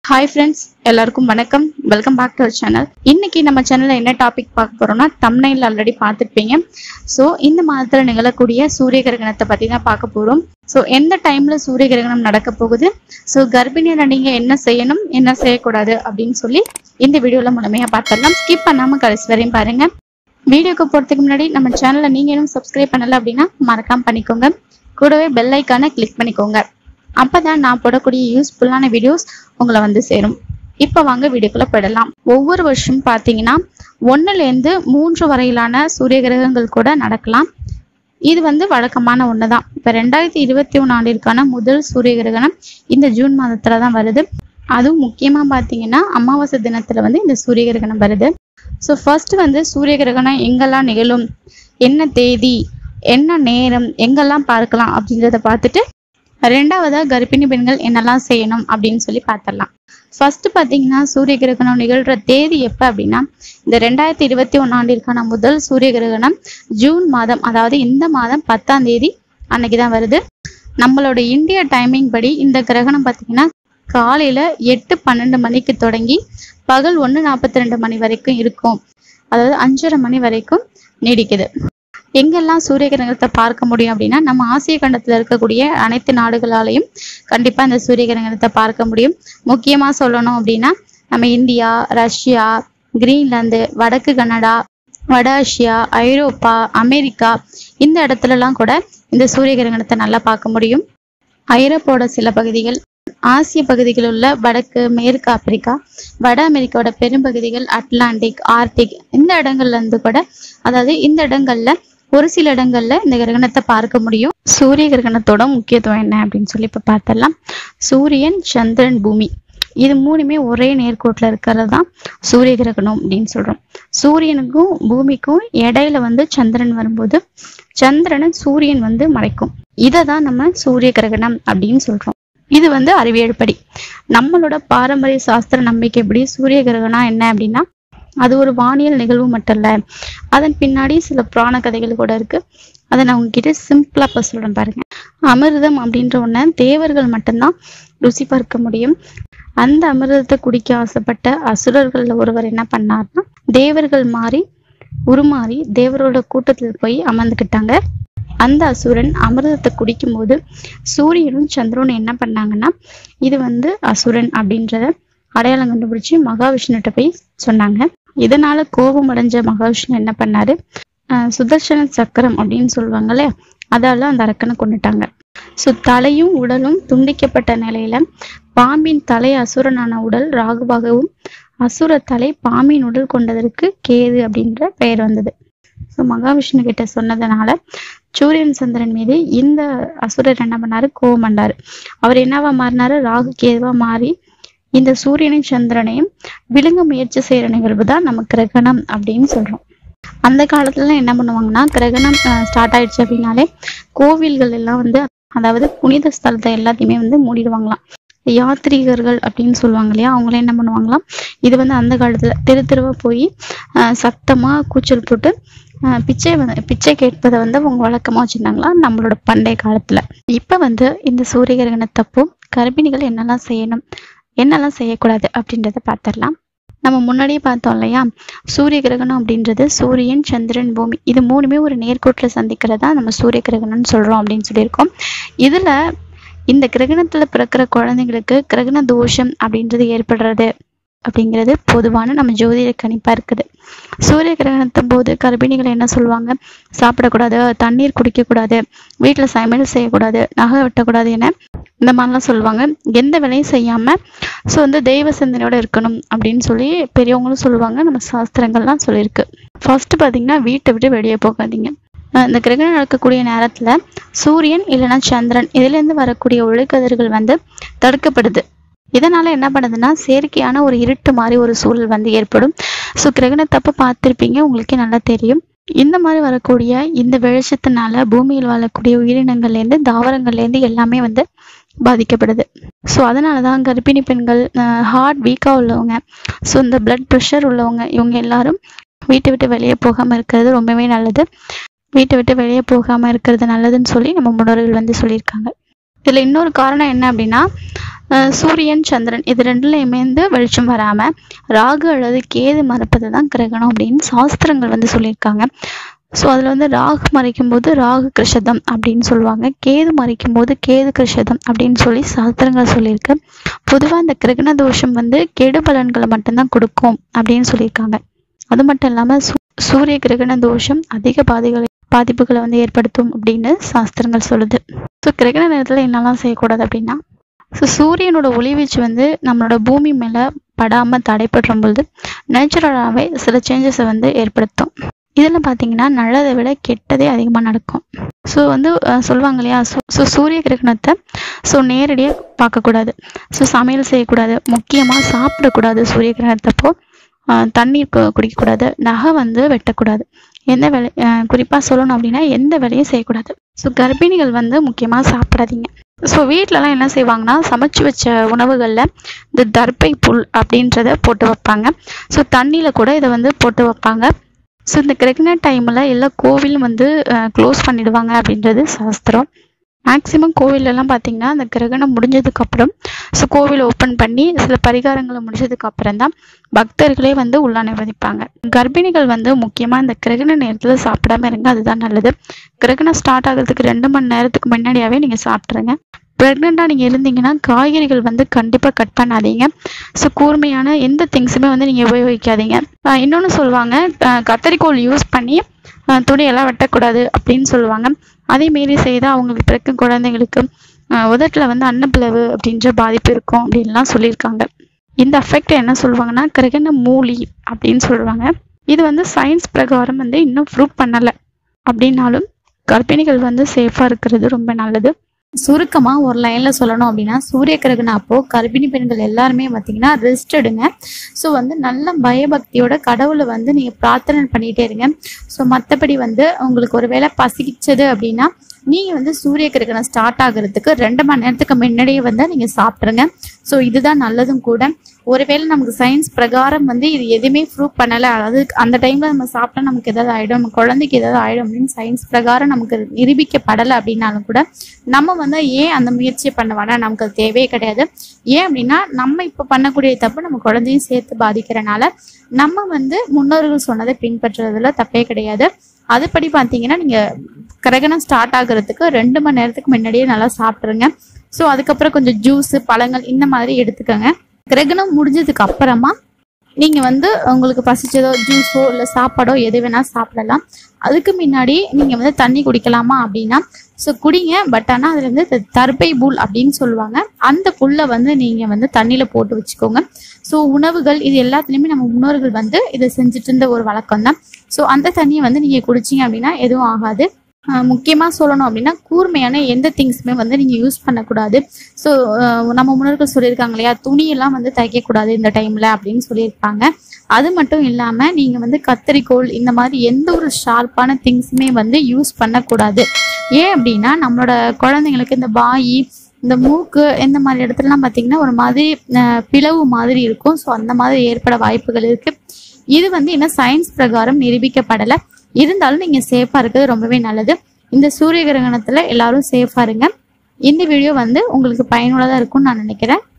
hi friends எல்லாருக்கும் வணக்கம் welcome back to our channel இன்னைக்கு நம்ம சேனல்ல என்ன டாபிக் பார்க்க போறோம்னா தம்னையில் ஆல்ரெடி பார்த்துருப்பீங்க ஸோ இந்த மாதத்துல நிகழக்கூடிய சூரிய கிரகணத்தை பத்தி தான் பார்க்க போறோம் ஸோ எந்த டைம்ல சூரிய கிரகணம் நடக்க போகுது ஸோ கர்ப்பிணியில நீங்க என்ன செய்யணும் என்ன செய்யக்கூடாது அப்படின்னு சொல்லி இந்த வீடியோல முழுமையா பார்த்துடலாம் ஸ்கிப் பண்ணாம கடைசி வரையும் பாருங்க வீடியோக்கு போறதுக்கு முன்னாடி நம்ம சேனலை நீங்க இன்னும் சப்ஸ்கிரைப் பண்ணல அப்படின்னா மறக்காம பண்ணிக்கோங்க கூடவே பெல் ஐக்கானை கிளிக் பண்ணிக்கோங்க அப்பதான் நான் போடக்கூடிய யூஸ்ஃபுல்லான வீடியோஸ் உங்களை வந்து சேரும் இப்போ வாங்க வீடியோக்குள்ள போயிடலாம் ஒவ்வொரு வருஷம் பார்த்தீங்கன்னா ஒன்னுலேருந்து மூன்று வரையிலான சூரிய கிரகங்கள் கூட நடக்கலாம் இது வந்து வழக்கமான ஒன்று தான் இப்போ ரெண்டாயிரத்தி இருபத்தி ஒன்று ஆண்டிற்கான முதல் சூரிய கிரகணம் இந்த ஜூன் மாதத்துல தான் வருது அதுவும் முக்கியமாக பார்த்தீங்கன்னா அமாவாசை தினத்துல வந்து இந்த சூரிய கிரகணம் வருது ஸோ ஃபர்ஸ்ட் வந்து சூரிய கிரகணம் எங்கெல்லாம் நிகழும் என்ன தேதி என்ன நேரம் எங்கெல்லாம் பார்க்கலாம் அப்படின்றத பார்த்துட்டு ரெண்டாவதா கர்ப்பிணி பெண்கள் என்னெல்லாம் செய்யணும் அப்படின்னு சொல்லி பார்த்துடலாம் ஃபர்ஸ்ட் பார்த்தீங்கன்னா சூரிய கிரகணம் நிகழ்ற தேதி எப்போ அப்படின்னா இந்த ரெண்டாயிரத்தி இருபத்தி ஒன்னாண்டிற்கான முதல் சூரிய கிரகணம் ஜூன் மாதம் அதாவது இந்த மாதம் பத்தாம் தேதி அன்னைக்கு தான் வருது நம்மளோட இந்திய டைமிங் படி இந்த கிரகணம் பார்த்தீங்கன்னா காலையில எட்டு பன்னெண்டு மணிக்கு தொடங்கி பகல் ஒன்று நாற்பத்தி ரெண்டு மணி வரைக்கும் இருக்கும் அதாவது அஞ்சரை மணி வரைக்கும் நீடிக்குது எங்கெல்லாம் சூரிய கிரகணத்தை பார்க்க முடியும் அப்படின்னா நம்ம ஆசிய கண்டத்துல இருக்கக்கூடிய அனைத்து நாடுகளாலையும் கண்டிப்பா இந்த சூரிய கிரகணத்தை பார்க்க முடியும் முக்கியமா சொல்லணும் அப்படின்னா நம்ம இந்தியா ரஷ்யா கிரீன்லாந்து வடக்கு கனடா வட ஆசியா ஐரோப்பா அமெரிக்கா இந்த இடத்துலலாம் கூட இந்த சூரிய கிரகணத்தை நல்லா பார்க்க முடியும் ஐரோப்பாவோட சில பகுதிகள் ஆசிய பகுதிகளில் உள்ள வடக்கு மேற்கு ஆப்பிரிக்கா வட அமெரிக்காவோட பெரும்பகுதிகள் அட்லாண்டிக் ஆர்டிக் இந்த இடங்கள்ல இருந்து கூட அதாவது இந்த இடங்கள்ல ஒரு சில இடங்கள்ல இந்த கிரகணத்தை பார்க்க முடியும் சூரிய கிரகணத்தோட முக்கியத்துவம் என்ன அப்படின்னு சொல்லி இப்ப பார்த்தரலாம் சூரியன் சந்திரன் பூமி இது மூணுமே ஒரே நேர்கோட்டில் இருக்கிறது தான் சூரிய கிரகணம் அப்படின்னு சொல்றோம் சூரியனுக்கும் பூமிக்கும் இடையில வந்து சந்திரன் வரும்போது சந்திரனை சூரியன் வந்து மறைக்கும் இதை தான் நம்ம சூரிய கிரகணம் அப்படின்னு சொல்றோம் இது வந்து அறிவியல் படி நம்மளோட பாரம்பரிய சாஸ்திர நம்பிக்கைப்படி சூரிய கிரகணம் என்ன அப்படின்னா அது ஒரு வானியல் நிகழ்வு மட்டும் இல்ல அதன் பின்னாடி சில புராண கதைகள் கூட இருக்கு அதை நான் உங்ககிட்ட சிம்பிளா இப்ப சொல்றேன் பாருங்க அமிர்தம் அப்படின்ற ஒண்ண தேவர்கள் மட்டும்தான் ருசி பார்க்க முடியும் அந்த அமிர்தத்தை குடிக்க ஆசைப்பட்ட அசுரர்கள்ல ஒருவர் என்ன பண்ணார்னா தேவர்கள் மாறி உருமாறி தேவரோட கூட்டத்தில் போய் அமர்ந்துக்கிட்டாங்க அந்த அசுரன் அமிர்தத்தை குடிக்கும்போது சூரியனும் சந்திரனும் என்ன பண்ணாங்கன்னா இது வந்து அசுரன் அப்படின்றத அடையாளம் கண்டுபிடிச்சு மகாவிஷ்ணுகிட்ட போய் சொன்னாங்க இதனால கோபம் அடைஞ்ச மகாவிஷ்ணு என்ன பண்ணாரு ஆஹ் சுதர்சன சக்கரம் அப்படின்னு சொல்லுவாங்கல்ல அதால அந்த அரக்கனை கொண்டுட்டாங்க ஸோ தலையும் உடலும் துண்டிக்கப்பட்ட நிலையில பாம்பின் தலை அசுரனான உடல் ராகுவாகவும் அசுர தலை பாம்பின் உடல் கொண்டதற்கு கேது அப்படின்ற பெயர் வந்தது ஸோ மகாவிஷ்ணு கிட்ட சொன்னதுனால சூரியன் சந்திரன் மீது இந்த அசுரர் என்ன பண்ணாரு கோவம் பண்ணாரு அவர் என்னவா மாறினாரு ராகு கேதுவா மாறி இந்த சூரியனையும் சந்திரனையும் விழுங்க முயற்சி செய்யற நிகழ்வு தான் நம்ம கிரகணம் அப்படின்னு சொல்றோம் அந்த காலத்துல என்ன பண்ணுவாங்கன்னா கிரகணம் ஸ்டார்ட் ஆயிடுச்சு அப்படின்னாலே கோவில்கள் எல்லாம் வந்து அதாவது புனித ஸ்தலத்தை எல்லாத்தையுமே வந்து மூடிடுவாங்களாம் யாத்ரீகர்கள் அப்படின்னு சொல்லுவாங்க இல்லையா அவங்களே என்ன பண்ணுவாங்களாம் இது வந்து அந்த காலத்துல தெரு தெருவா போய் ஆஹ் சத்தமா கூச்சல் போட்டு ஆஹ் பிச்சை வந்து பிச்சை கேட்பதை வந்து அவங்க வழக்கமா வச்சிருந்தாங்களா நம்மளோட பண்டைய காலத்துல இப்ப வந்து இந்த சூரிய கிரகணத்தப்போ கர்ப்பிணிகள் என்னெல்லாம் செய்யணும் என்னெல்லாம் செய்யக்கூடாது அப்படின்றத பார்த்துடலாம் நம்ம முன்னாடியே பார்த்தோம் இல்லையா சூரிய கிரகணம் அப்படின்றது சூரியன் சந்திரன் பூமி இது மூணுமே ஒரு நேர்கோட்டில் சந்திக்கிறதா நம்ம சூரிய கிரகணம்னு சொல்றோம் அப்படின்னு சொல்லியிருக்கோம் இதுல இந்த கிரகணத்துல பிறக்கிற குழந்தைங்களுக்கு கிரகண தோஷம் அப்படின்றது ஏற்படுறது அப்படிங்கிறது பொதுவான நம்ம ஜோதிட கணிப்பா இருக்குது சூரிய கிரகணத்தின் போது கர்ப்பிணிகள் என்ன சொல்லுவாங்க சாப்பிடக்கூடாது தண்ணீர் குடிக்கக்கூடாது வீட்டுல சமையல் செய்யக்கூடாது நகை வெட்டக்கூடாது என இந்த மாதிரிலாம் சொல்லுவாங்க எந்த வேலையும் செய்யாம ஸோ வந்து தெய்வ சிந்தனையோட இருக்கணும் அப்படின்னு சொல்லி பெரியவங்களும் சொல்லுவாங்க நம்ம சாஸ்திரங்கள்லாம் சொல்லியிருக்கு ஃபர்ஸ்ட் பார்த்தீங்கன்னா வீட்டை விட்டு வெளியே போகாதீங்க அஹ் இந்த கிரகணம் நடக்கக்கூடிய நேரத்துல சூரியன் இல்லைன்னா சந்திரன் இதுல இருந்து வரக்கூடிய ஒளிக்கதிர்கள் வந்து தடுக்கப்படுது இதனால என்ன பண்ணுதுன்னா செயற்கையான ஒரு இருட்டு மாதிரி ஒரு சூழல் வந்து ஏற்படும் ஸோ கிரகணத்தப்ப பார்த்துருப்பீங்க உங்களுக்கே நல்லா தெரியும் இந்த மாதிரி வரக்கூடிய இந்த வெளிச்சத்தினால பூமியில் வாழக்கூடிய உயிரினங்கள்லேருந்து தாவரங்கள்லேருந்து எல்லாமே வந்து பாதிக்கப்படுது ஸோ அதனால தான் கர்ப்பிணி பெண்கள் ஹார்ட் வீக்காக உள்ளவங்க ஸோ இந்த பிளட் ப்ரெஷர் உள்ளவங்க இவங்க எல்லாரும் வீட்டை விட்டு வெளியே போகாமல் இருக்கிறது ரொம்பவே நல்லது வீட்டை விட்டு வெளியே போகாமல் இருக்கிறது நல்லதுன்னு சொல்லி நம்ம முன்னோர்கள் வந்து சொல்லியிருக்காங்க இதில் இன்னொரு காரணம் என்ன அப்படின்னா அஹ் சூரியன் சந்திரன் இது ரெண்டுலையுமே வந்து வெளிச்சம் வராமல் ராகு அல்லது கேது மறைப்பது தான் கிரகணம் அப்படின்னு சாஸ்திரங்கள் வந்து சொல்லியிருக்காங்க ஸோ அதில் வந்து ராகு மறைக்கும் போது ராகு கிருஷதம் அப்படின்னு சொல்லுவாங்க கேது மறைக்கும் போது கேது கிருஷதம் அப்படின்னு சொல்லி சாஸ்திரங்கள் சொல்லியிருக்கு பொதுவாக இந்த கிரகண தோஷம் வந்து கெடு பலன்களை மட்டும்தான் கொடுக்கும் அப்படின்னு சொல்லியிருக்காங்க அது மட்டும் இல்லாமல் சூ சூரிய கிரகண தோஷம் அதிக பாதிகளை பாதிப்புகளை வந்து ஏற்படுத்தும் அப்படின்னு சாஸ்திரங்கள் சொல்லுது ஸோ கிரகண நேரத்தில் என்னெல்லாம் செய்யக்கூடாது அப்படின்னா ஸோ சூரியனோட ஒளிவீச்சு வந்து நம்மளோட பூமி மேலே படாமல் தடைப்படும் பொழுது நேச்சுரலாகவே சில சேஞ்சஸை வந்து ஏற்படுத்தும் இதில் பார்த்தீங்கன்னா நல்லதை விட கெட்டதே அதிகமாக நடக்கும் ஸோ வந்து அஹ், சொல்லுவாங்க இல்லையா ஸோ சூரிய கிரகணத்தை ஸோ நேரடியாக பார்க்கக்கூடாது ஸோ சமையல் செய்யக்கூடாது முக்கியமாக சாப்பிடக்கூடாது சூரிய கிரகணத்தப்போ அஹ், தண்ணீர் கு- குடிக்கக்கூடாது நகை வந்து வெட்டக்கூடாது எந்த வேலை குறிப்பாக சொல்லணும் அப்படின்னா எந்த வேலையும் செய்யக்கூடாது ஸோ கர்ப்பிணிகள் வந்து முக்கியமாக சாப்பிடாதீங்க ஸோ வீட்டிலலாம் என்ன செய்வாங்கன்னா சமைச்சு வச்ச உணவுகளில் இந்த தர்பை புல் அப்படின்றத போட்டு வைப்பாங்க ஸோ தண்ணியில் கூட இதை வந்து போட்டு வைப்பாங்க ஸோ இந்த கிரெக்னட் டைமில் எல்லா கோவிலும் வந்து க்ளோஸ் பண்ணிடுவாங்க அப்படின்றது சாஸ்திரம் மேக்ஸிமம் கோவிலெல்லாம் பார்த்தீங்கன்னா அந்த கிரகணம் முடிஞ்சதுக்கப்புறம் ஸோ கோவில் ஓப்பன் பண்ணி சில பரிகாரங்களை முடிஞ்சதுக்கு அப்புறம் தான் பக்தர்களே வந்து உள்ள அனுமதிப்பாங்க கர்ப்பிணிகள் வந்து முக்கியமாக இந்த கிரகண நேரத்தில் சாப்பிடாம இருங்க அதுதான் நல்லது கிரகணம் ஸ்டார்ட் ஆகிறதுக்கு ரெண்டு மணி நேரத்துக்கு முன்னாடியாவே நீங்கள் சாப்பிட்ருங்க ப்ரெக்னெண்ட்டாக நீங்கள் இருந்தீங்கன்னா காய்கறிகள் வந்து கண்டிப்பாக கட் பண்ணாதீங்க ஸோ கூர்மையான எந்த திங்ஸுமே வந்து நீங்கள் உபயோகிக்காதீங்க இன்னொன்று சொல்லுவாங்க அஹ் கத்தரிக்கோல் யூஸ் பண்ணி அஹ் துணியெல்லாம் வெட்டக்கூடாது அப்படின்னு சொல்லுவாங்க அதே மாரி செய்தால் அவங்களுக்கு பிறக்கும் குழந்தைங்களுக்கு அஹ் உதட்டுல வந்து அன்னப்பிளவு அப்படின்ற பாதிப்பு இருக்கும் அப்படின்லாம் சொல்லியிருக்காங்க இந்த அஃபெக்ட் என்ன சொல்லுவாங்கன்னா கிரகண மூலி அப்படின்னு சொல்லுவாங்க இது வந்து சயின்ஸ் பிரகாரம் வந்து இன்னும் ப்ரூவ் பண்ணலை அப்படின்னாலும் கர்ப்பிணிகள் வந்து சேஃபாக இருக்கிறது ரொம்ப நல்லது சுருக்கமா ஒரு லைன்ல சொல்லணும் அப்படின்னா சூரிய கிரகணம் அப்போ கர்ப்பிணி பெண்கள் எல்லாருமே பார்த்தீங்கன்னா ரெஸ்ட் எடுங்க ஸோ வந்து நல்ல பயபக்தியோட கடவுளை வந்து நீங்க பிரார்த்தனை பண்ணிட்டே இருங்க ஸோ மற்றபடி வந்து உங்களுக்கு ஒரு வேளை பசிச்சது அப்படின்னா நீங்க வந்து சூரிய கிரகணம் ஸ்டார்ட் ஆகுறதுக்கு ரெண்டு மணி நேரத்துக்கு முன்னாடியே வந்து நீங்க சாப்பிட்ருங்க ஸோ இதுதான் நல்லதும் கூட ஒருவேளை நமக்கு சயின்ஸ் பிரகாரம் வந்து இது எதுவுமே ப்ரூவ் பண்ணலை அதாவது அந்த டைம்ல நம்ம சாப்பிட்டா நமக்கு ஏதாவது ஆயிடும் நம்ம குழந்தைக்கு ஏதாவது ஆயிடும் அப்படின்னு சயின்ஸ் பிரகாரம் நமக்கு நிரூபிக்கப்படலை அப்படின்னாலும் கூட நம்ம வந்து ஏன் அந்த முயற்சியை பண்ண வேணாம் நமக்கு அது தேவையே கிடையாது ஏன் அப்படின்னா நம்ம இப்போ பண்ணக்கூடிய தப்பு நம்ம குழந்தையும் சேர்த்து பாதிக்கிறனால நம்ம வந்து முன்னோர்கள் சொன்னதை பின்பற்றுறதுல தப்பே கிடையாது அதுபடி பார்த்தீங்கன்னா நீங்கள் கிரகணம் ஸ்டார்ட் ஆகுறதுக்கு ரெண்டு மணி நேரத்துக்கு முன்னாடியே நல்லா சாப்பிட்ருங்க ஸோ அதுக்கப்புறம் கொஞ்சம் ஜூஸு பழங்கள் இந்த மாதிரி எடுத்துக்கோங்க கிரகணம் முடிஞ்சதுக்கு அப்புறமா நீங்கள் வந்து உங்களுக்கு பசிச்சதோ ஜூஸோ இல்லை சாப்பாடோ எது வேணால் சாப்பிடலாம் அதுக்கு முன்னாடி நீங்கள் வந்து தண்ணி குடிக்கலாமா அப்படின்னா ஸோ குடிங்க பட் ஆனால் அதில் வந்து த- தர்பை புல் அப்படின்னு சொல்லுவாங்க அந்த புல்லை வந்து நீங்கள் வந்து தண்ணியில் போட்டு வச்சுக்கோங்க ஸோ உணவுகள் இது எல்லாத்துலேயுமே நம்ம முன்னோர்கள் வந்து இதை செஞ்சுட்டு இருந்த ஒரு வழக்கம் தான் ஸோ அந்த தண்ணியை வந்து நீங்கள் குடிச்சிங்க அப்படின்னா எதுவும் ஆகாது முக்கியமாக சொல்லணும் அப்படின்னா கூர்மையான எந்த திங்ஸுமே வந்து நீங்கள் யூஸ் பண்ணக்கூடாது ஸோ நம்ம முன்னோர்கள் சொல்லியிருக்காங்க இல்லையா துணியெல்லாம் வந்து தைக்கக்கூடாது இந்த டைமில் அப்படின்னு சொல்லியிருப்பாங்க அது மட்டும் இல்லாமல் நீங்கள் வந்து கத்தரிக்கோல் இந்த மாதிரி எந்த ஒரு ஷார்ப்பான திங்ஸுமே வந்து யூஸ் பண்ணக்கூடாது ஏன் அப்படின்னா நம்மளோட குழந்தைங்களுக்கு இந்த பாயி இந்த மூக்கு இந்த மாதிரி இடத்துலலாம் பார்த்தீங்கன்னா ஒரு மாதிரி அஹ், பிளவு மாதிரி இருக்கும் ஸோ அந்த மாதிரி ஏற்பட வாய்ப்புகள் இருக்கு இது வந்து இன்னும் சயின்ஸ் பிரகாரம் நிரூபிக்கப்படலை இருந்தாலும் நீங்கள் சேஃபாக இருக்கிறது ரொம்பவே நல்லது இந்த சூரிய கிரகணத்தில் எல்லாரும் சேஃபாக இருங்க இந்த வீடியோ வந்து உங்களுக்கு பயனுள்ளதாக இருக்கும்னு நான் நினைக்கிறேன்